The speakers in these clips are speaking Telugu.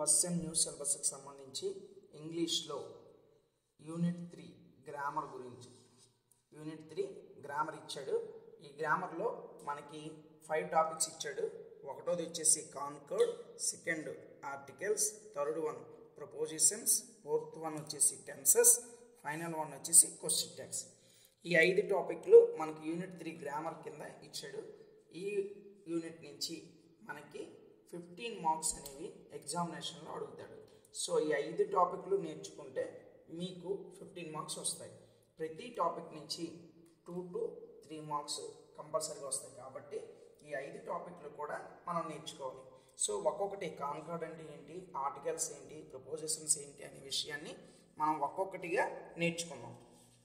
ఫస్ట్ సెమ్ న్యూ సిలబస్కి సంబంధించి ఇంగ్లీష్లో యూనిట్ త్రీ గ్రామర్ గురించి యూనిట్ త్రీ గ్రామర్ ఇచ్చాడు ఈ గ్రామర్లో మనకి ఫైవ్ టాపిక్స్ ఇచ్చాడు ఒకటోది వచ్చేసి concord second articles third one prepositions fourth one వచ్చేసి టెన్సెస్ ఫైనల్ వన్ వచ్చేసి క్వశ్చన్ ట్యాక్స్ ఈ ఐదు టాపిక్లు మనకి యూనిట్ త్రీ గ్రామర్ కింద ఇచ్చాడు ఈ యూనిట్ నుంచి మనకి ఫిఫ్టీన్ మార్క్స్ అనేవి ఎగ్జామినేషన్లో అడుగుతాడు సో ఈ ఐదు టాపిక్లు నేర్చుకుంటే మీకు ఫిఫ్టీన్ మార్క్స్ వస్తాయి ప్రతి టాపిక్ నుంచి టూ టు త్రీ మార్క్స్ కంపల్సరీగా వస్తాయి కాబట్టి ఈ ఐదు టాపిక్లు కూడా మనం నేర్చుకోవాలి సో ఒక్కొక్కటి కాన్కార్డ్ అంటే ఏంటి ఆర్టికల్స్ ఏంటి ప్రపోజిషన్స్ ఏంటి అనే విషయాన్ని మనం ఒక్కొక్కటిగా నేర్చుకున్నాం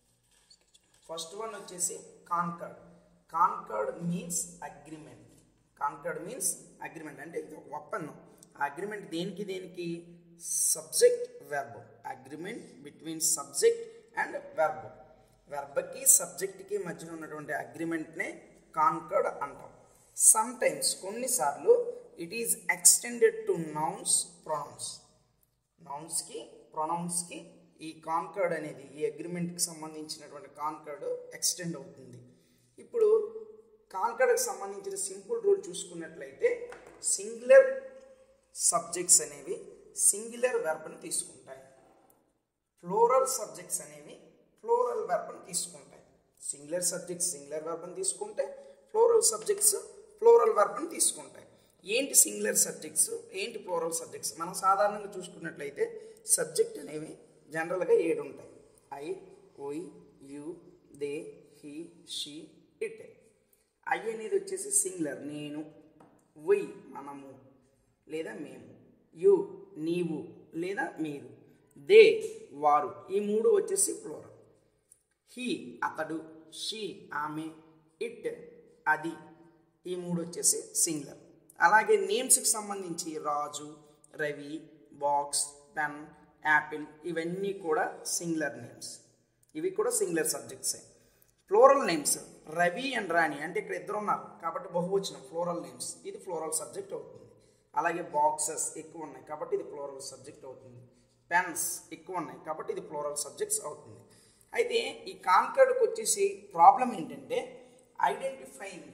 ఫస్ట్ వన్ వచ్చేసి concord concord means agreement concord means agreement అంటే ఇది ఒక ఒప్పందం ఆ అగ్రిమెంట్ దేనికి దేనికి subject verb agreement between subject and verb వెర్బ్కి సబ్జెక్ట్కి మధ్యలో ఉన్నటువంటి అగ్రిమెంట్నే కాన్కర్డ్ అంటాం సమ్ టైమ్స్ కొన్నిసార్లు it is extended to nouns pronouns నౌన్స్కి ప్రొనౌన్స్కి ఈ కాన్కర్డ్ అనేది ఈ అగ్రిమెంట్కి సంబంధించినటువంటి కాన్కర్డ్ ఎక్స్టెండ్ అవుతుంది ఇప్పుడు కాన్కర్డ్కి సంబంధించిన సింపుల్ రూల్ చూసుకున్నట్లయితే సింగులర్ సబ్జెక్ట్స్ అనేవి సింగులర్ వెర్బ్ని తీసుకుంటాయి ఫ్లోరల్ సబ్జెక్ట్స్ అనేవి ఫ్లోరల్ వెర్బ్ని తీసుకుంటాయి సింగులర్ సబ్జెక్ట్స్ సింగులర్ వెర్బ్ని తీసుకుంటే ఫ్లోరల్ సబ్జెక్ట్స్ ఫ్లోరల్ వెర్బ్ని తీసుకుంటాయి ఏంటి సింగులర్ సబ్జెక్ట్స్ ఏంటి ఫ్లోరల్ సబ్జెక్ట్స్ మనం సాధారణంగా చూసుకున్నట్లయితే సబ్జెక్ట్ అనేవి జనరల్గా ఏడు ఉంటాయి I we you they he she it I అనేది వచ్చేసి సింగులర్ నేను వై మనము లేదా మేము యు నీవు లేదా మీరు దే వారు ఈ మూడు వచ్చేసి ఫ్లోరల్ హీ అతడు షీ ఆమె ఇట్ అది ఈ మూడు వచ్చేసి సింగులర్ అలాగే నేమ్స్కి సంబంధించి Raju Ravi box pen apple ఇవన్నీ కూడా సింగులర్ నేమ్స్ ఇవి కూడా సింగులర్ సబ్జెక్ట్సే plural names Ravi and Rani అంటే ఇక్కడ ఇద్దరు ఉన్నారు కాబట్టి బహువచనం ఫ్లోరల్ నేమ్స్ ఇది ఫ్లోరల్ సబ్జెక్ట్ అవుతుంది అలాగే బాక్సెస్ ఎక్కువ ఉన్నాయి కాబట్టి ఇది ఫ్లోరల్ సబ్జెక్ట్ అవుతుంది పెన్స్ ఎక్కువ ఉన్నాయి కాబట్టి ఇది ఫ్లోరల్ సబ్జెక్ట్స్ అవుతుంది అయితే ఈ కాన్కర్డ్కి వచ్చేసి ప్రాబ్లం ఏంటంటే identifying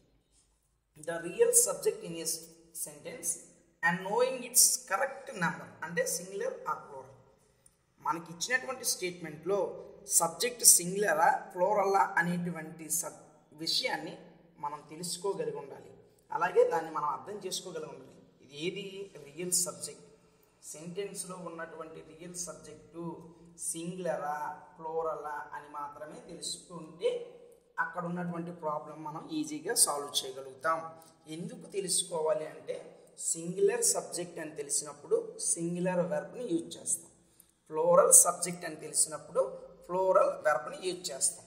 the real subject in a sentence and knowing its correct number అంటే సింగులర్ ఆర్ ఫ్లోరల్ మనకి ఇచ్చినటువంటి స్టేట్మెంట్లో సబ్జెక్ట్ సింగులరా ఫ్లోరల్లా అనేటువంటి సబ్ విషయాన్ని మనం తెలుసుకోగలిగి ఉండాలి అలాగే దాన్ని మనం అర్థం చేసుకోగలిగి ఉండాలి ఇది ఏది రియల్ సబ్జెక్ట్ సెంటెన్స్లో ఉన్నటువంటి రియల్ సబ్జెక్టు సింగులరా ఫ్లోరలా అని మాత్రమే తెలుసుకుంటే అక్కడ ఉన్నటువంటి ప్రాబ్లం మనం ఈజీగా సాల్వ్ చేయగలుగుతాం ఎందుకు తెలుసుకోవాలి అంటే సింగులర్ సబ్జెక్ట్ అని తెలిసినప్పుడు సింగులర్ వెర్బ్ని యూజ్ చేస్తాం ఫ్లోరల్ సబ్జెక్ట్ అని తెలిసినప్పుడు ఫ్లోరల్ వెర్బ్ని యూజ్ చేస్తాం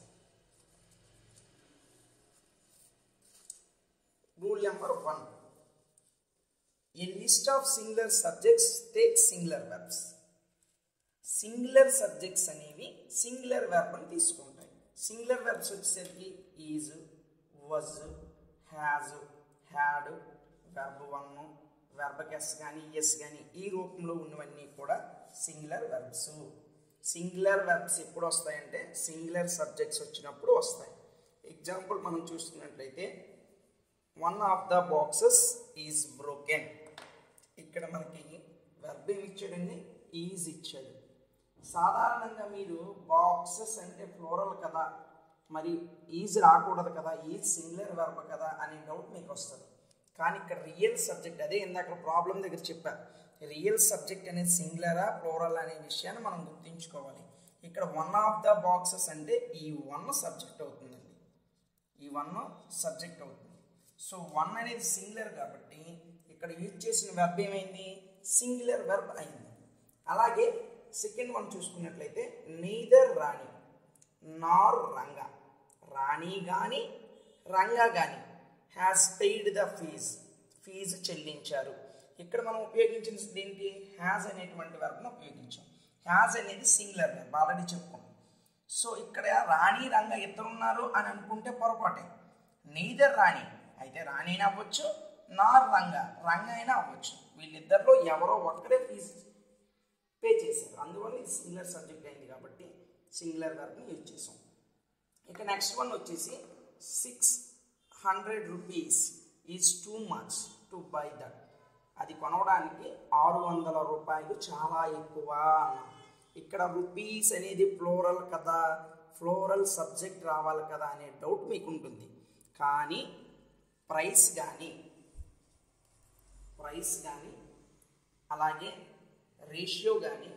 rule number one a list of singular subjects take singular verbs singular subjects అనేవి సింగులర్ వెర్బ్ని తీసుకుంటాయి సింగులర్ వెర్బ్స్ వచ్చేసరికి is was has had verb one verb s కానీ ఎస్ కానీ ఈ రూపంలో ఉన్నవన్నీ కూడా సింగులర్ వెర్బ్స్ సింగులర్ వెర్బ్స్ ఎప్పుడు వస్తాయంటే సింగులర్ సబ్జెక్ట్స్ వచ్చినప్పుడు వస్తాయి ఎగ్జాంపుల్ మనం చూస్తున్నట్లయితే one of the boxes is broken ఇక్కడ మనకి వెర్బ్ ఏమి ఇచ్చాడండి ఈజ్ ఇచ్చాడు సాధారణంగా మీరు బాక్సెస్ అంటే ఫ్లోరల్ కదా మరి ఈజ్ రాకూడదు కదా ఈజ్ సింగులర్ వెర్బ్ కదా అనే డౌట్ మీకు వస్తుంది కానీ ఇక్కడ రియల్ సబ్జెక్ట్ అదే ఇందాక ప్రాబ్లం దగ్గర చెప్పారు రియల్ సబ్జెక్ట్ అనేది సింగులరా ఫ్లోరల్ అనే విషయాన్ని మనం గుర్తుంచుకోవాలి ఇక్కడ వన్ ఆఫ్ ద బాక్సెస్ అంటే ఈ వన్ సబ్జెక్ట్ అవుతుందండి ఈ వన్ సబ్జెక్ట్ అవుతుంది సో వన్ అనేది సింగులర్ కాబట్టి ఇక్కడ యూజ్ చేసిన వెర్బ్ ఏమైంది సింగులర్ వెర్బ్ అయింది అలాగే సెకండ్ వన్ చూసుకున్నట్లయితే నీదర్ రాణి నార్ రంగ రాణి కానీ రంగ కానీ has paid the fees fees చెల్లించారు ఇక్కడ మనం ఉపయోగించిన దేనికి హ్యాజ్ అనేటువంటి వెర్బ్ను ఉపయోగించాం హ్యాజ్ అనేది సింగులర్ వెర్బ్ ఆల్రెడీ చెప్పుకున్నాం సో ఇక్కడ రాణి రంగ ఇద్దరు ఉన్నారు అని అనుకుంటే పొరపాటే నీదర్ రాణి అయితే రాణి అవ్వచ్చు నార్ రంగ రంగ అయినా అవ్వచ్చు వీళ్ళిద్దరిలో ఎవరో ఒక్కరే ఫీజు పే చేశారు అందువల్ల ఇది సింగులర్ సబ్జెక్ట్ అయింది కాబట్టి సింగులర్ వర్బ్ని యూజ్ చేసాం ఇక నెక్స్ట్ వన్ వచ్చేసి six hundred rupees is too much to buy that అది కొనవడానికి ఆరు వందల రూపాయలు చాలా ఎక్కువ అన్నాం ఇక్కడ రూపీస్ అనేది ఫ్లోరల్ కదా ఫ్లోరల్ సబ్జెక్ట్ రావాలి కదా అనే డౌట్ మీకు ఉంటుంది కానీ ప్రైస్ కానీ ప్రైస్ కానీ అలాగే రేషియో కానీ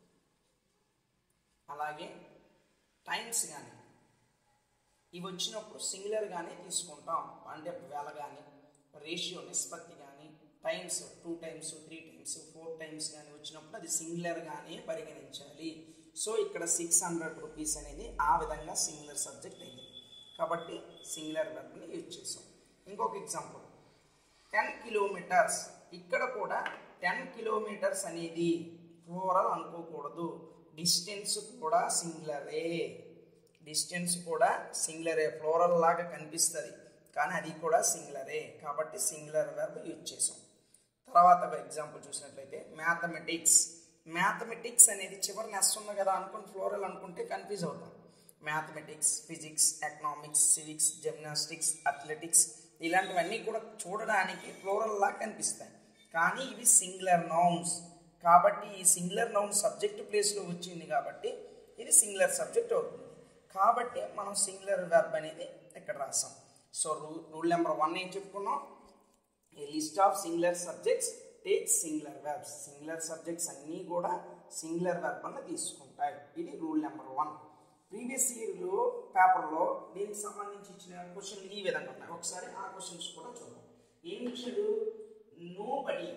అలాగే టైమ్స్ కానీ ఇవి వచ్చినప్పుడు సింగులర్గానే తీసుకుంటాం అంటే వేల కానీ రేషియో నిష్పత్తి కానీ times two times three times four times కానీ వచ్చినప్పుడు అది సింగులర్గానే పరిగణించాలి సో ఇక్కడ సిక్స్ హండ్రెడ్ రూపీస్ అనేది ఆ విధంగా సింగులర్ సబ్జెక్ట్ అయింది కాబట్టి సింగులర్ వెర్బ్ని యూజ్ చేసాం ఇంకొక ఎగ్జాంపుల్ టెన్ కిలోమీటర్స్ ఇక్కడ కూడా టెన్ కిలోమీటర్స్ అనేది ఫ్లోరల్ అనుకోకూడదు డిస్టెన్స్ కూడా సింగులరే డిస్టెన్స్ కూడా సింగులరే ఫ్లోరల్ లాగా కనిపిస్తుంది కానీ అది కూడా సింగులరే కాబట్టి సింగులర్ వెర్బ్ యూజ్ చేసాం తర్వాత ఒక ఎగ్జాంపుల్ చూసినట్లయితే మ్యాథమెటిక్స్ మ్యాథమెటిక్స్ అనేది చివరి నెస్ ఉంది కదా అనుకుని ఫ్లోరల్ అనుకుంటే కన్ఫ్యూజ్ అవుతాం mathematics physics economics civics gymnastics athletics ఇలాంటివన్నీ కూడా చూడడానికి ఫ్లోరల్ లాగా కనిపిస్తాయి కానీ ఇవి సింగులర్ నౌన్స్ కాబట్టి ఈ సింగులర్ నౌన్ సబ్జెక్ట్ ప్లేస్లో వచ్చింది కాబట్టి ఇది సింగులర్ సబ్జెక్ట్ అవుతుంది కాబట్టి మనం సింగులర్ వెర్బ్ అనేది ఇక్కడ రాసాం సో రూ రూల్ నెంబర్ వన్ ఏం చెప్పుకున్నాం a list of singular subjects take singular verbs singular subjects అన్నీ కూడా సింగులర్ వెర్బ్ అన్న తీసుకుంటాయి ఇది రూల్ నెంబర్ వన్ ప్రీవియస్ ఇయర్లో పేపర్లో దీనికి సంబంధించి ఇచ్చిన క్వశ్చన్లు ఈ విధంగా ఉన్నాయి ఒకసారి ఆ క్వశ్చన్స్ కూడా చూద్దాం ఏం ఇచ్చాడు నో బడి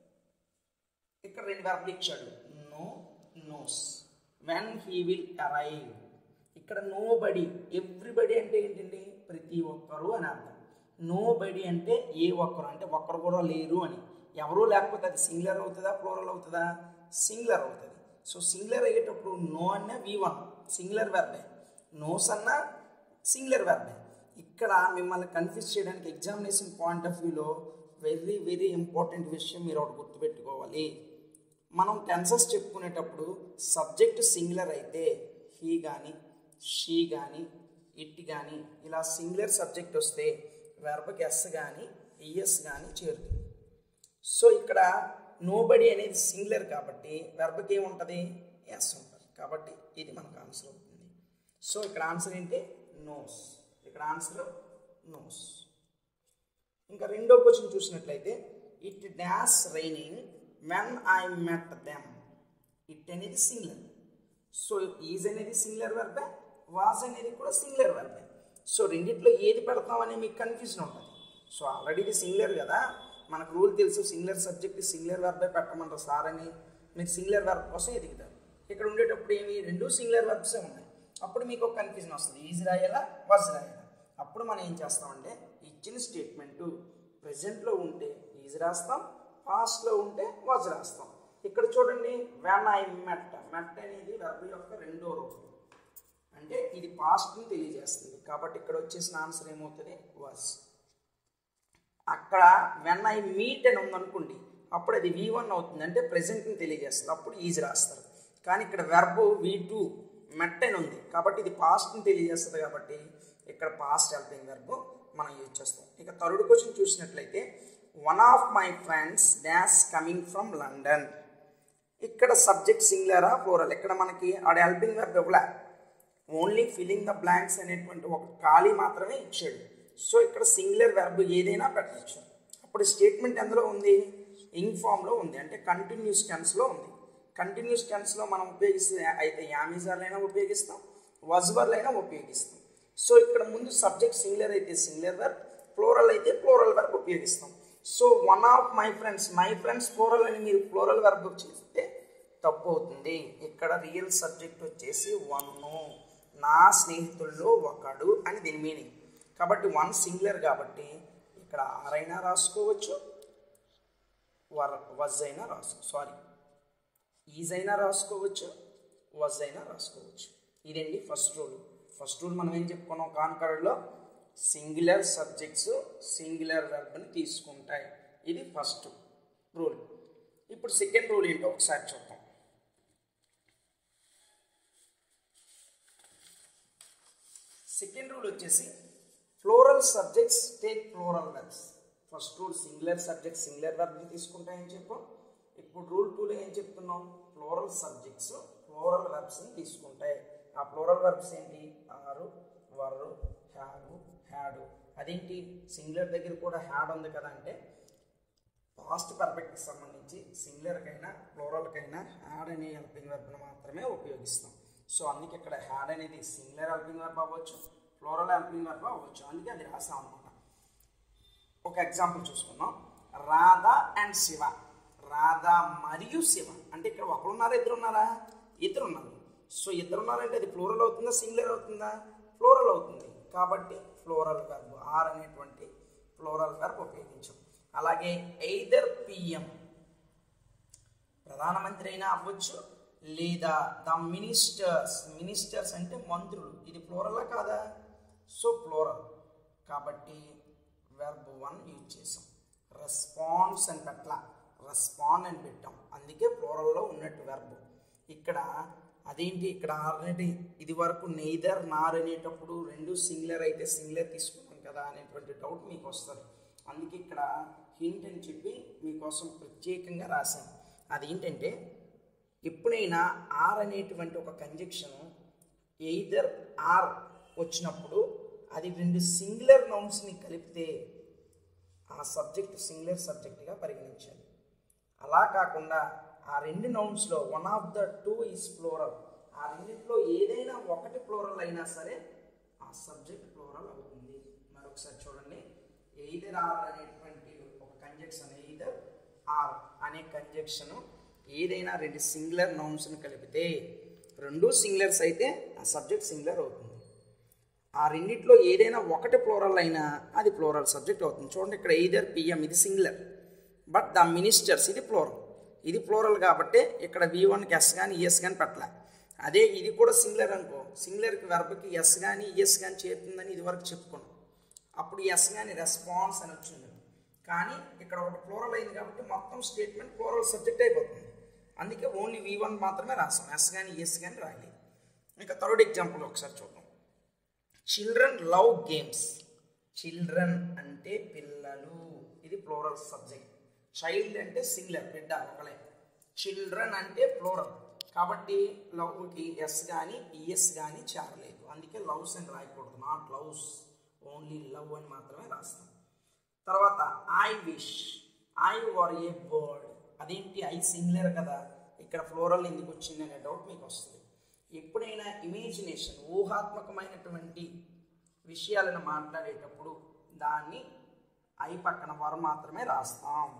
ఇక్కడ రెండు వెర్బ్లు ఇచ్చాడు no knows when he will arrive ఇక్కడ నో బడి ఎవ్రీబడి అంటే ఏంటండి ప్రతి ఒక్కరు అని అర్థం నో బడి అంటే ఏ ఒక్కరు అంటే ఒక్కరు కూడా లేరు అని ఎవరూ లేకపోతే అది సింగులర్ అవుతుందా ఫ్లోరల్ అవుతుందా సింగులర్ అవుతుంది సో సింగులర్ అయ్యేటప్పుడు నో అన్న వి వన్ సింగులర్ వెర్బే నోస్ అన్న సింగులర్ వెర్బే ఇక్కడ మిమ్మల్ని కన్ఫ్యూజ్ చేయడానికి ఎగ్జామినేషన్ పాయింట్ ఆఫ్ వ్యూలో వెరీ వెరీ ఇంపార్టెంట్ విషయం మీరు ఒకటి గుర్తుపెట్టుకోవాలి మనం టెన్సెస్ చెప్పుకునేటప్పుడు సబ్జెక్ట్ సింగులర్ అయితే హీ కానీ షీ కానీ ఇట్ కానీ ఇలా సింగులర్ సబ్జెక్ట్ వస్తే వెర్బకి ఎస్ కానీ ఈఎస్ కానీ చేరుతుంది సో ఇక్కడ నోబడి అనేది సింగులర్ కాబట్టి వెర్బకి ఏముంటుంది ఎస్ ఉంటుంది కాబట్టి ఇది మనకు ఆన్సర్ అవుతుంది సో ఇక్కడ ఆన్సర్ ఏంటి నోస్ ఇక్కడ ఆన్సర్ నోస్ ఇంకా రెండో క్వశ్చన్ చూసినట్లయితే it dash raining when I met them it అనేది సింగులర్ సో ఈజ్ అనేది సింగులర్ వెర్బే వాజ్ అనేది కూడా సింగులర్ వెర్బే సో రెండిట్లో ఏది పెడతామని మీకు కన్ఫ్యూజన్ ఉంటుంది సో ఆల్రెడీ ఇది సింగులర్ కదా మనకు రూల్ తెలుసు సింగులర్ సబ్జెక్ట్ సింగులర్ వెర్బే పెట్టమంటారు సార్ అని మీరు సింగులర్ వెర్బ్ కోసం ఎదుగుతారు ఇక్కడ ఉండేటప్పుడు ఏమి రెండు సింగులర్ వెర్బ్సే ఉన్నాయి అప్పుడు మీకు ఒక కన్ఫ్యూజన్ వస్తుంది ఈజ్ రాయాలా వాజ్ రాయాలా అప్పుడు మనం ఏం చేస్తామంటే ఇచ్చిన స్టేట్మెంటు ప్రజెంట్లో ఉంటే ఈజ్ రాస్తాం పాస్ట్లో ఉంటే వాజ్ రాస్తాం ఇక్కడ చూడండి వెన్ ఐ మెట్ మెట్ అనేది వెర్బ్ యొక్క రెండో రూపం అంటే ఇది పాస్ట్ని తెలియజేస్తుంది కాబట్టి ఇక్కడ వచ్చేసిన ఆన్సర్ ఏమవుతుంది వాజ్ అక్కడ వెన్ ఐ మీట్ అని ఉందనుకోండి అప్పుడు అది వి వన్ అవుతుంది అంటే ప్రెసెంట్ని తెలియజేస్తుంది అప్పుడు ఈజీ రాస్తారు కానీ ఇక్కడ వెర్బ్ వి టూ మెట్ అని ఉంది కాబట్టి ఇది పాస్ట్ని తెలియజేస్తుంది కాబట్టి ఇక్కడ పాస్ట్ హెల్పింగ్ వెర్బ్ మనం యూజ్ చేస్తాం ఇక థర్డ్ క్వశ్చన్ చూసినట్లయితే one of my friends dash coming from London ఇక్కడ సబ్జెక్ట్ సింగులరా ఫ్లోరల్ ఇక్కడ మనకి ఆడ హెల్పింగ్ వెర్బ్ ఇవ్వలే ఓన్లీ ఫిల్లింగ్ ద బ్లాంక్స్ అనేటువంటి ఒక ఖాళీ మాత్రమే ఇచ్చాడు సో ఇక్కడ సింగులర్ వెర్బ్ ఏదైనా పెట్టచ్చు అప్పుడు స్టేట్మెంట్ ఎందులో ఉంది ఇంగ్ ఫామ్లో ఉంది అంటే కంటిన్యూస్ టెన్స్లో ఉంది కంటిన్యూస్ టెన్స్లో మనం ఉపయోగిస్తే అయితే యామిజార్లైనా ఉపయోగిస్తాం వజ్వర్లైనా ఉపయోగిస్తాం సో ఇక్కడ ముందు సబ్జెక్ట్ సింగులర్ అయితే సింగులర్ వెర్బ్ ఫ్లోరల్ అయితే ఫ్లోరల్ వెర్బ్ ఉపయోగిస్తాం so one of my friends my friends plural అని మీరు ఫ్లోరల్ వెర్బ్ చేస్తే తప్పు అవుతుంది ఇక్కడ రియల్ సబ్జెక్ట్ వచ్చేసి వన్ను నా స్నేహితుల్లో ఒకడు అని దీని మీనింగ్ కాబట్టి వన్ సింగులర్ కాబట్టి ఇక్కడ ఆరైనా రాసుకోవచ్చు వర్ వజ్ అయినా రాసుకో సారీ ఈజ్ అయినా రాసుకోవచ్చు వజ్ అయినా రాసుకోవచ్చు ఇదండి ఫస్ట్ రూల్ ఫస్ట్ రూల్ మనం ఏం చెప్పుకున్నాం కాన్కర్డ్లో సింగులర్ సబ్జెక్ట్స్ సింగులర్ వెర్బ్ని తీసుకుంటాయి ఇది ఫస్ట్ రూల్ ఇప్పుడు సెకండ్ రూల్ ఏంటో ఒకసారి చూద్దాం సెకండ్ రూల్ వచ్చేసి plural subjects take plural verbs first rule singular subject singular వెర్బ్ని తీసుకుంటాయని చెప్పాం ఇప్పుడు రూల్ టూలో ఏం చెప్తున్నాం ఫ్లోరల్ సబ్జెక్ట్స్ ఫ్లోరల్ వెర్బ్స్ని తీసుకుంటాయి ఆ ఫ్లోరల్ వెర్బ్స్ ఏంటి ఆరు వరు హ్యాడు హ్యాడు అదేంటి సింగులర్ దగ్గర కూడా హ్యాడ్ ఉంది కదా అంటే పాస్ట్ పర్ఫెక్ట్కి సంబంధించి సింగులర్కైనా ఫ్లోరల్కైనా హ్యాడ్ అనే హెల్పింగ్ వెర్బ్ను మాత్రమే ఉపయోగిస్తాం సో అందుకే ఇక్కడ హ్యాడ్ అనేది సింగులర్ హెల్పింగ్ వెర్బ్ అవ్వచ్చు ఫ్లోరల్ హెల్పింగ్ వెర్బ్ అవ్వచ్చు అందుకే అది రాసాం అనమాట ఒక ఎగ్జాంపుల్ చూసుకుందాం రాధా అండ్ శివ రాధా మరియు శివ అంటే ఇక్కడ ఒకరున్నారా ఇద్దరు ఉన్నారా ఇద్దరు ఉన్నారు సో ఇద్దరు ఉన్నారంటే అది ఫ్లోరల్ అవుతుందా సింగులర్ అవుతుందా ఫ్లోరల్ అవుతుంది కాబట్టి ఫ్లోరల్ వెర్బ్ ఆర్ అనేటువంటి ఫ్లోరల్ వెర్బ్ ఉపయోగించాం అలాగే ఎయిదర్ పిఎం ప్రధానమంత్రి అయినా అవ్వచ్చు లేదా ద మినిస్టర్స్ మినిస్టర్స్ అంటే మంత్రులు ఇది ఫ్లోరలా కాదా సో ఫ్లోరల్ కాబట్టి వెర్బ్ వన్ యూజ్ చేసాం రెస్పాన్స్ అని పెట్టలా రెస్పాండ్ అని పెట్టాం అందుకే ఫ్లోరల్లో ఉన్నట్టు వెర్బ్ ఇక్కడ అదేంటి ఇక్కడ ఆల్రెడీ ఇది వరకు నెయిదర్ నార్ అనేటప్పుడు రెండు సింగులర్ అయితే సింగులర్ తీసుకున్నాం కదా అనేటువంటి డౌట్ మీకు వస్తుంది అందుకే ఇక్కడ హింట్ అని చెప్పి మీకోసం ప్రత్యేకంగా రాశాను అదేంటంటే ఎప్పుడైనా ఆర్ అనేటువంటి ఒక కంజక్షన్ ఎయిదర్ ఆర్ వచ్చినప్పుడు అది రెండు సింగులర్ నౌన్స్ని కలిపితే ఆ సబ్జెక్ట్ సింగులర్ సబ్జెక్ట్గా పరిగణించాలి అలా కాకుండా ఆ రెండు నౌన్స్లో one of the two is plural ఆ రెండిట్లో ఏదైనా ఒకటి ఫ్లోరల్ అయినా సరే ఆ సబ్జెక్ట్ ఫ్లోరల్ అవుతుంది మరొకసారి చూడండి ఎయిదర్ ఆర్ అనేటువంటి ఒక కంజక్షన్ ఎయిదర్ ఆర్ అనే కంజక్షన్ ఏదైనా రెండు సింగులర్ నౌన్స్ని కలిపితే రెండు సింగులర్స్ అయితే ఆ సబ్జెక్ట్ సింగులర్ అవుతుంది ఆ రెండిట్లో ఏదైనా ఒకటి ఫ్లోరల్ అయినా అది ఫ్లోరల్ సబ్జెక్ట్ అవుతుంది చూడండి ఇక్కడ ఎయిదర్ పిఎం ఇది సింగులర్ బట్ ద మినిస్టర్స్ ఇది ఫ్లోరల్ ఇది ఫ్లోరల్ కాబట్టి ఇక్కడ వి వన్కి ఎస్ కానీ ఈఎస్ కానీ పెట్టలే అదే ఇది కూడా సింగులర్ అనుకో సింగులర్కి వెర్బ్కి ఎస్ కానీ ఈఎస్ కానీ చేరుతుందని ఇది వరకు చెప్పుకున్నాం అప్పుడు ఎస్ కానీ రెస్పాన్స్ అని వచ్చింది కానీ ఇక్కడ ఒకటి ఫ్లోరల్ అయింది కాబట్టి మొత్తం స్టేట్మెంట్ ఫ్లోరల్ సబ్జెక్ట్ అయిపోతుంది అందుకే ఓన్లీ వి వన్ మాత్రమే రాసాం ఎస్ కానీ ఎస్ కానీ రాయలేదు ఇంకా థర్డ్ ఎగ్జాంపుల్ ఒకసారి చూద్దాం చిల్డ్రన్ లవ్ గేమ్స్ చిల్డ్రన్ అంటే పిల్లలు ఇది ఫ్లోరల్ సబ్జెక్ట్ చైల్డ్ అంటే సింగులర్ బిడ్డ ఒకలే చిల్డ్రన్ అంటే ఫ్లోరల్ కాబట్టి లవ్కి ఎస్ కానీ ఈఎస్ కానీ చేరలేదు అందుకే లవ్స్ అని రాయకూడదు నాట్ లవ్స్ ఓన్లీ లవ్ అని మాత్రమే రాస్తాం తర్వాత I wish I were a bird అదేంటి ఐ సింగులర్ కదా ఇక్కడ ఫ్లోరల్ ఎందుకు వచ్చింది అనే డౌట్ మీకు వస్తుంది ఎప్పుడైనా ఇమేజినేషన్ ఊహాత్మకమైనటువంటి విషయాలను మాట్లాడేటప్పుడు దాన్ని ఐ పక్కన వర మాత్రమే రాస్తాం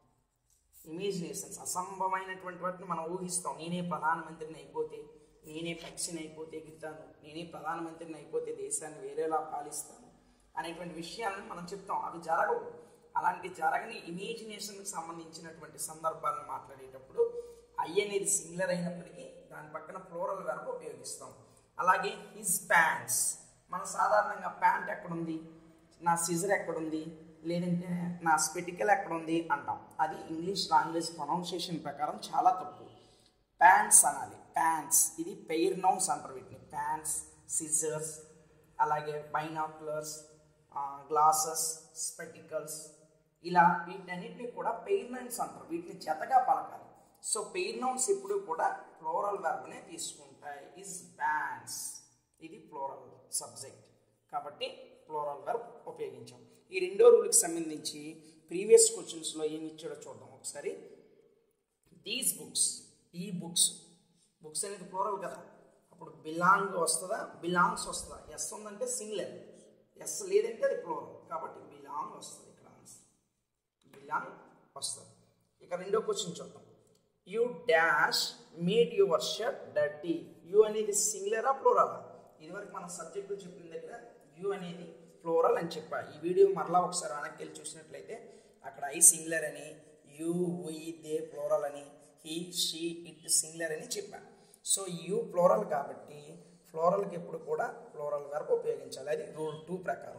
ఇమేజినేషన్స్ అసంభవమైనటువంటి వాటిని మనం ఊహిస్తాం నేనే ప్రధానమంత్రిని అయిపోతే నేనే పక్షిని అయిపోతే ఎగురుతాను నేనే ప్రధానమంత్రిని అయిపోతే దేశాన్ని వేరేలా పాలిస్తాను అనేటువంటి విషయాలను మనం చెప్తాం అవి జరగవు అలాంటి జరగని ఇమేజినేషన్కి సంబంధించినటువంటి సందర్భాలను మాట్లాడేటప్పుడు ఐ అనేది సింగులర్ అయినప్పటికీ దాని పక్కన ఫ్లోరల్ వెర్బ్ ఉపయోగిస్తాం అలాగే హిజ్ ప్యాంట్స్ మనం సాధారణంగా ప్యాంట్ ఎక్కడుంది నా సిజర్ ఎక్కడుంది లేదంటే నా స్పెటికల్ ఎక్కడుంది అంటాం అది ఇంగ్లీష్ లాంగ్వేజ్ ప్రొనౌన్సియేషన్ ప్రకారం చాలా తప్పు ప్యాంట్స్ అనాలి ప్యాంట్స్ ఇది పెయిర్ నౌన్స్ అంటారు వీటిని ప్యాంట్స్ సిజర్స్ అలాగే బైనాక్యులర్స్ గ్లాసెస్ స్పెటికల్స్ ఇలా వీటన్నిటిని కూడా పెయిర్ నౌన్స్ అంటారు వీటిని జతగా పలకాలి సో పెయిర్ నౌన్స్ ఎప్పుడు కూడా ఫ్లోరల్ వెర్బ్నే తీసుకుంటాయి ఇస్ బ్యాండ్స్ ఇది ఫ్లోరల్ సబ్జెక్ట్ కాబట్టి ఫ్లోరల్ వెర్బ్ ఉపయోగించాం ఈ రెండో రూల్కి సంబంధించి ప్రీవియస్ క్వశ్చన్స్లో ఏమి ఇచ్చాడో చూద్దాం ఒకసారి దీస్ బుక్స్ ఈ బుక్స్ బుక్స్ అనేది ఫ్లోరల్ కదా అప్పుడు బిలాంగ్ వస్తుందా బిలాంగ్స్ వస్తుందా ఎస్ ఉందంటే సింగులర్ ఎస్ లేదంటే అది ఫ్లోరల్ కాబట్టి బిలాంగ్ వస్తుంది ఇక్కడ ఆన్సర్ బిలాంగ్ వస్తుంది ఇక రెండో క్వశ్చన్ చూద్దాం you dash made your shirt dirty you అనేది సింగులరా ఫ్లోరలా ఇదివరకు మన సబ్జెక్టు చెప్పిన దగ్గర యూ అనేది ఫ్లోరల్ అని చెప్పా ఈ వీడియో మరలా ఒకసారి వెనక్కి వెళ్ళి చూసినట్లయితే అక్కడ ఐ సింగులర్ అని యూ వీ దే ఫ్లోరల్ అని హీ షీ ఇట్ సింగులర్ అని చెప్పా సో యూ ఫ్లోరల్ కాబట్టి ఫ్లోరల్కి ఎప్పుడు కూడా ఫ్లోరల్ వెర్బ్ ఉపయోగించాలి అది రూల్ టూ ప్రకారం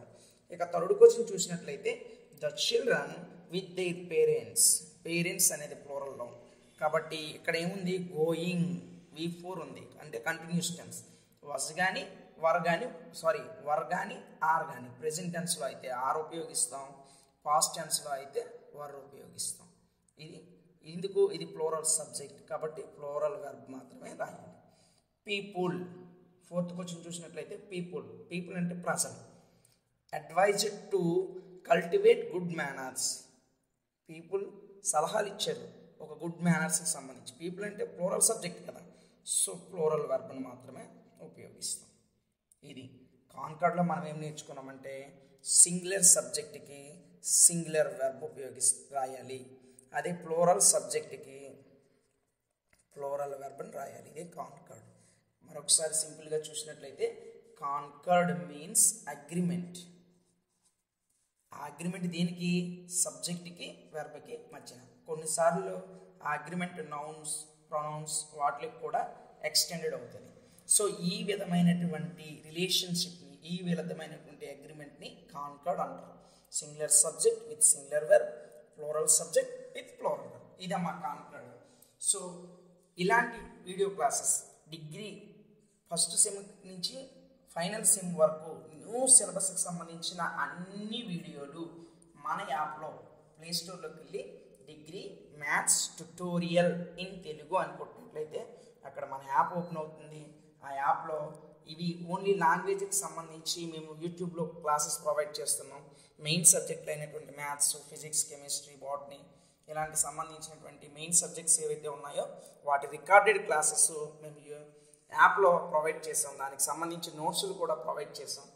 ఇక థర్డ్ క్వశ్చన్ చూసినట్లయితే the children with their parents parents అనేది ప్లోరల్లో కాబట్టి ఇక్కడ ఏముంది గోయింగ్ వి ఫోర్ ఉంది అంటే కంటిన్యూస్ టెన్స్ వస్ కానీ వర్ కానీ సారీ వర్ కానీ ఆర్ కానీ ప్రెజెంట్ టెన్స్లో అయితే ఆర్ ఉపయోగిస్తాం పాస్ట్ టెన్స్లో అయితే వర్ ఉపయోగిస్తాం ఇది ఇందుకు ఇది ఫ్లోరల్ సబ్జెక్ట్ కాబట్టి ఫ్లోరల్ వెర్బ్ మాత్రమే రాయాలి పీపుల్ ఫోర్త్ క్వశ్చన్ చూసినట్లయితే పీపుల్ పీపుల్ అంటే ప్రజలు advised to cultivate good manners people సలహాలు ఇచ్చారు ఒక గుడ్ మేనర్స్కి సంబంధించి పీపుల్ అంటే ఫ్లోరల్ సబ్జెక్ట్ కదా సో ఫ్లోరల్ వెర్బ్ని మాత్రమే ఉపయోగిస్తాం ఇది కాన్కార్డ్లో మనం ఏం నేర్చుకున్నామంటే సింగులర్ సబ్జెక్ట్కి సింగులర్ వెర్బ్ ఉపయోగిస్ రాయాలి అదే ఫ్లోరల్ సబ్జెక్ట్కి ఫ్లోరల్ వెర్బ్ని రాయాలి ఇదే కాన్కర్డ్ మరొకసారి సింపుల్గా చూసినట్లయితే కాన్కర్డ్ మీన్స్ అగ్రిమెంట్ ఆ అగ్రిమెంట్ దేనికి సబ్జెక్ట్కి వెర్బ్కి మధ్యన కొన్నిసార్లు ఆ అగ్రిమెంట్ నౌన్స్ ప్రొనౌన్స్ వాటికి కూడా ఎక్స్టెండెడ్ అవుతుంది సో ఈ విధమైనటువంటి రిలేషన్షిప్ని ఈ విధమైనటువంటి అగ్రిమెంట్ని కాన్కర్డ్ అంటారు singular subject with singular verb plural subject with plural verb ఇదమ్మా కాన్కర్డ్ సో ఇలాంటి video classes degree first sem నుంచి ఫైనల్ సెమ్ వరకు న్యూ సిలబస్కి సంబంధించిన అన్ని వీడియోలు మన యాప్లో ప్లేస్టోర్లోకి వెళ్ళి degree maths tutorial in Telugu అని కొట్టినట్లయితే అక్కడ మన యాప్ ఓపెన్ అవుతుంది ఆ యాప్లో ఇవి ఓన్లీ లాంగ్వేజ్కి సంబంధించి మేము యూట్యూబ్లో క్లాసెస్ ప్రొవైడ్ చేస్తున్నాం మెయిన్ సబ్జెక్టులు అయినటువంటి మ్యాథ్స్ ఫిజిక్స్ కెమిస్ట్రీ బాటనీ ఇలాంటి సంబంధించినటువంటి మెయిన్ సబ్జెక్ట్స్ ఏవైతే ఉన్నాయో వాటి రికార్డెడ్ క్లాసెస్ మేము యాప్లో ప్రొవైడ్ చేసాం దానికి సంబంధించి నోట్స్లు కూడా ప్రొవైడ్ చేసాం